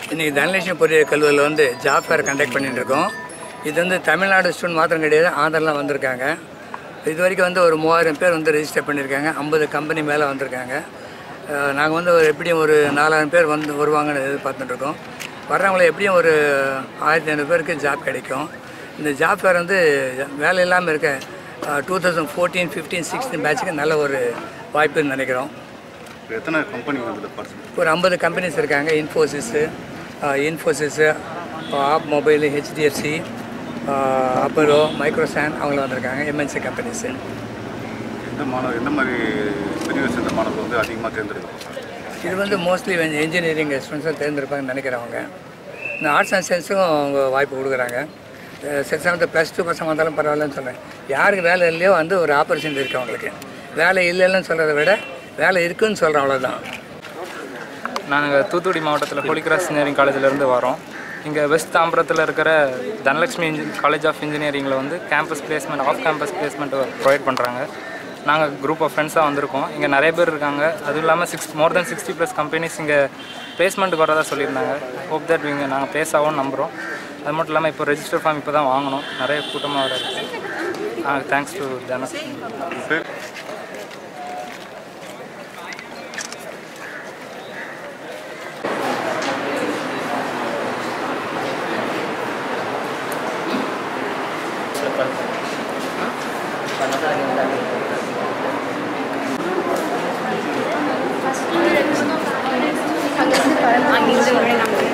இன்றைக்கி தனலட்சுமி பொறியியல் கல்லூரியில் வந்து ஜாப் ஃபேர் கண்டக்ட் பண்ணிட்டு இருக்கோம் இது வந்து தமிழ்நாடு ஸ்டூடெண்ட் மாத்திரம் கிடையாது ஆந்திரலாம் வந்திருக்காங்க இது வரைக்கும் வந்து ஒரு மூவாயிரம் பேர் வந்து ரெஜிஸ்டர் பண்ணியிருக்காங்க ஐம்பது கம்பெனி மேலே வந்திருக்காங்க நாங்கள் வந்து ஒரு எப்படியும் ஒரு நாலாயிரம் பேர் வந்து வருவாங்கன்னு எதிர்பார்த்துட்டு இருக்கோம் வர்றவங்கள எப்படியும் ஒரு ஆயிரத்தி ஐநூறு பேருக்கு ஜாப் கிடைக்கும் இந்த ஜாப் ஃபேர் வந்து வேலை இல்லாமல் இருக்க two thousand fourteen fifteen sixteen பேட்சுக்கு நல்ல ஒரு வாய்ப்புன்னு நினைக்கிறோம் எத்தனை கம்பெனி வந்து பார்ட்டிசிபேட் ஒரு ஐம்பது கம்பெனிஸ் இருக்காங்க இன்ஃபோசிஸு இன்ஃபோசிஸு ஆப் மொபைல் ஹெச்டிஎஃப்சி அப்பரோ மைக்ரோசான் அவங்கள வந்திருக்காங்க எம்என்சி கம்பெனிஸு எந்த மாணவர் எந்த மாதிரி பிரிவை சேர்ந்த மாணவர்கள் வந்து அதிகமாக தேர்ந்தெடுக்கும் இது வந்து மோஸ்ட்லி இன்ஜினியரிங் ஸ்டூடெண்ட்ஸாக தேர்ந்தெடுப்பாங்கன்னு நினைக்கிறவங்க இந்த ஆர்ட்ஸ் அண்ட் சயின்ஸும் அவங்க வாய்ப்பு கொடுக்குறாங்க சிக்ஸ் வந்து ப்ளஸ் டூ பசங்க வந்தாலும் பரவாயில்லன்னு சொல்கிறேன் யாருக்கு வேலை இல்லையோ வந்து ஒரு ஆப்பர்ச்சுனிட்டி இருக்குது அவங்களுக்கு வேலை இல்லைன்னு சொல்கிறத விட வேலை இருக்குன்னு சொல்கிறேன் அவ்வளோதான் நாங்கள் தூத்துக்குடி மாவட்டத்தில் ஹோலிகிராஸ் இன்ஜினியரிங் காலேஜிலேருந்து வரோம் இங்கே வெஸ்ட் தாம்பரத்தில் இருக்கிற தனலட்சுமி இன்ஜி காலேஜ் ஆஃப் இன்ஜினியரிங்கில் வந்து campus placement of campus placement provide பண்ணுறாங்க நாங்கள் குரூப் ஆஃப் ஃப்ரெண்ட்ஸாக வந்திருக்கோம் இங்கே நிறைய பேர் இருக்காங்க அதுவும் இல்லாமல் six more than sixty plus companies இங்கே பிளேஸ்மெண்ட்டுக்கு வரதா சொல்லியிருந்தாங்க ஹோப் தட் இங்கே நாங்கள் ப்ளேஸ் ஆகும்னு நம்புகிறோம் அது மட்டும் இல்லாமல் இப்போ ரெஜிஸ்டர் ஃபார்ம் இப்போ தான் வாங்கணும் நிறைய கூட்டமாக வர இருக்கு தேங்க்ஸ் டு தன பேர் அங்கேருந்து படம் அங்கேருந்து வர நம்ம